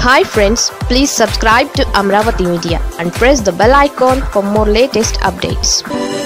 hi friends please subscribe to Amaravati media and press the bell icon for more latest updates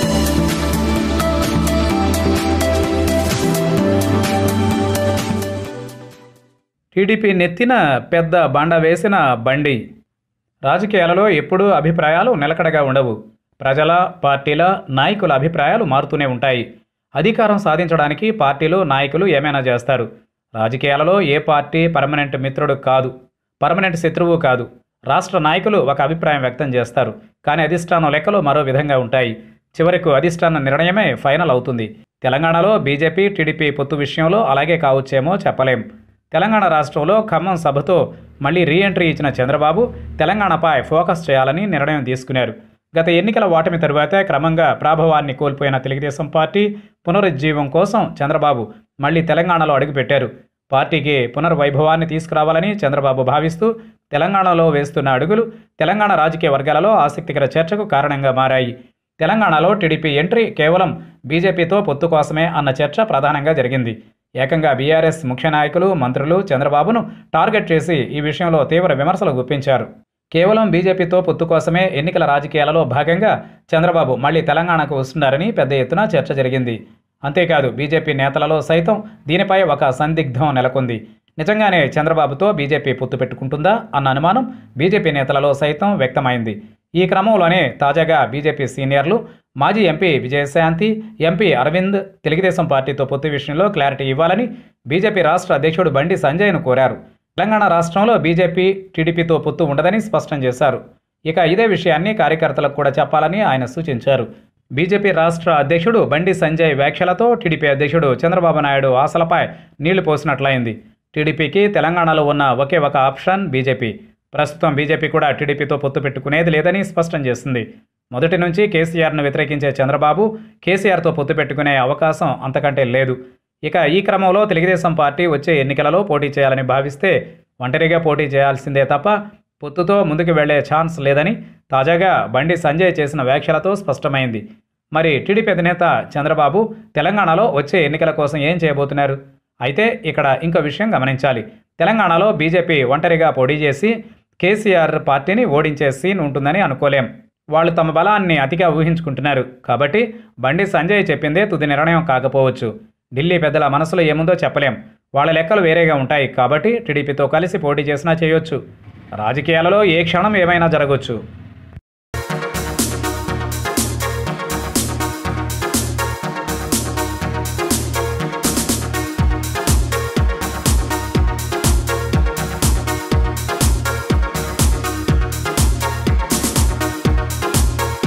TDP నెత్తిన పెద్ద బండ వేసిన బండి రాజకీయాలలో ఎప్పుడూ అభిప్రాయాలు నిలకడగా ఉండవు ప్రజల పార్టీల నాయకుల అభిప్రాయాలు మారుతూనే ఉంటాయి అధికారం సాధించడానికి పార్టీలు నాయకులు ఏమైనా చేస్తారు రాజకీయాలలో ఏ పార్టీ పర్మనెంట్ మిత్రుడు కాదు పర్మనెంట్ శత్రువు కాదు రాష్ట్ర నాయకులు ఒక అభిప్రాయం వ్యక్తం చేస్తారు కానీ అధిష్టానం లెక్కలు మరో విధంగా ఉంటాయి చివరకు అధిష్టాన నిర్ణయమే ఫైనల్ అవుతుంది తెలంగాణలో బీజేపీ టీడీపీ పొత్తు విషయంలో అలాగే కావచ్చేమో చెప్పలేం తెలంగాణ రాష్ట్రంలో ఖమ్మం సభతో మళ్ళీ రీఎంట్రీ ఇచ్చిన చంద్రబాబు తెలంగాణపై ఫోకస్ చేయాలని నిర్ణయం తీసుకున్నారు గత ఎన్నికల ఓటమి తరువాత క్రమంగా ప్రాభవాన్ని కోల్పోయిన తెలుగుదేశం పార్టీ పునరుజ్జీవం కోసం చంద్రబాబు మళ్ళీ తెలంగాణలో అడుగుపెట్టారు పార్టీకి పునర్వైభవాన్ని తీసుకురావాలని చంద్రబాబు భావిస్తూ తెలంగాణలో వేస్తున్న అడుగులు తెలంగాణ రాజకీయ వర్గాలలో ఆసక్తికర చర్చకు కారణంగా మారాయి తెలంగాణలో టీడీపీ ఎంట్రీ కేవలం బీజేపీతో పొత్తు కోసమే అన్న చర్చ ప్రధానంగా జరిగింది ఏకంగా బీఆర్ఎస్ ముఖ్య నాయకులు మంత్రులు చంద్రబాబును టార్గెట్ చేసి ఈ విషయంలో తీవ్ర విమర్శలు గుప్పించారు కేవలం బీజేపీతో పొత్తు కోసమే ఎన్నికల రాజకీయాలలో భాగంగా చంద్రబాబు మళ్ళీ తెలంగాణకు వస్తున్నారని పెద్ద ఎత్తున చర్చ జరిగింది అంతేకాదు బీజేపీ నేతలలో సైతం దీనిపై ఒక సందిగ్ధం నెలకొంది నిజంగానే చంద్రబాబుతో బీజేపీ పొత్తు పెట్టుకుంటుందా అన్న అనుమానం బీజేపీ నేతలలో సైతం వ్యక్తమైంది ఈ క్రమంలోనే తాజాగా బీజేపీ సీనియర్లు మాజీ ఎంపీ విజయశాంతి ఎంపీ అరవింద్ తెలుగుదేశం పార్టీతో పొత్తు విషయంలో క్లారిటీ ఇవ్వాలని బీజేపీ రాష్ట్ర అధ్యక్షుడు బండి సంజయ్ను కోరారు తెలంగాణ రాష్ట్రంలో బీజేపీ టీడీపీతో పొత్తు ఉండదని స్పష్టం చేశారు ఇక ఇదే విషయాన్ని కార్యకర్తలకు కూడా చెప్పాలని ఆయన సూచించారు బీజేపీ రాష్ట్ర అధ్యక్షుడు బండి సంజయ్ వ్యాఖ్యలతో టీడీపీ అధ్యక్షుడు చంద్రబాబు నాయుడు ఆశలపై నీళ్లు పోసినట్లయింది టీడీపీకి తెలంగాణలో ఉన్న ఒకే ఒక ఆప్షన్ బీజేపీ ప్రస్తుతం బీజేపీ కూడా టీడీపీతో పొత్తు పెట్టుకునేది లేదని స్పష్టం చేసింది మొదటి నుంచి కేసీఆర్ను వ్యతిరేకించే చంద్రబాబు కేసీఆర్తో పొత్తు పెట్టుకునే అవకాశం అంతకంటే లేదు ఇక ఈ క్రమంలో తెలుగుదేశం పార్టీ వచ్చే ఎన్నికలలో పోటీ చేయాలని భావిస్తే ఒంటరిగా పోటీ చేయాల్సిందే తప్ప పొత్తుతో ముందుకు వెళ్లే ఛాన్స్ లేదని తాజాగా బండి సంజయ్ చేసిన వ్యాఖ్యలతో స్పష్టమైంది మరి టీడీపీ అధినేత చంద్రబాబు తెలంగాణలో వచ్చే ఎన్నికల కోసం ఏం చేయబోతున్నారు అయితే ఇక్కడ ఇంకో విషయం గమనించాలి తెలంగాణలో బీజేపీ ఒంటరిగా పోటీ చేసి కేసీఆర్ పార్టీని ఓడించే సీన్ ఉంటుందని అనుకోలేం వాళ్ళు తమ బలాన్ని అతిగా ఊహించుకుంటున్నారు కాబట్టి బండి సంజయ్ చెప్పిందే తుది నిర్ణయం కాకపోవచ్చు ఢిల్లీ పెద్దల మనసులో ఏముందో చెప్పలేం వాళ్ళ లెక్కలు వేరేగా ఉంటాయి కాబట్టి టీడీపీతో కలిసి పోటీ చేసినా చేయొచ్చు రాజకీయాలలో ఏ క్షణం ఏమైనా జరగవచ్చు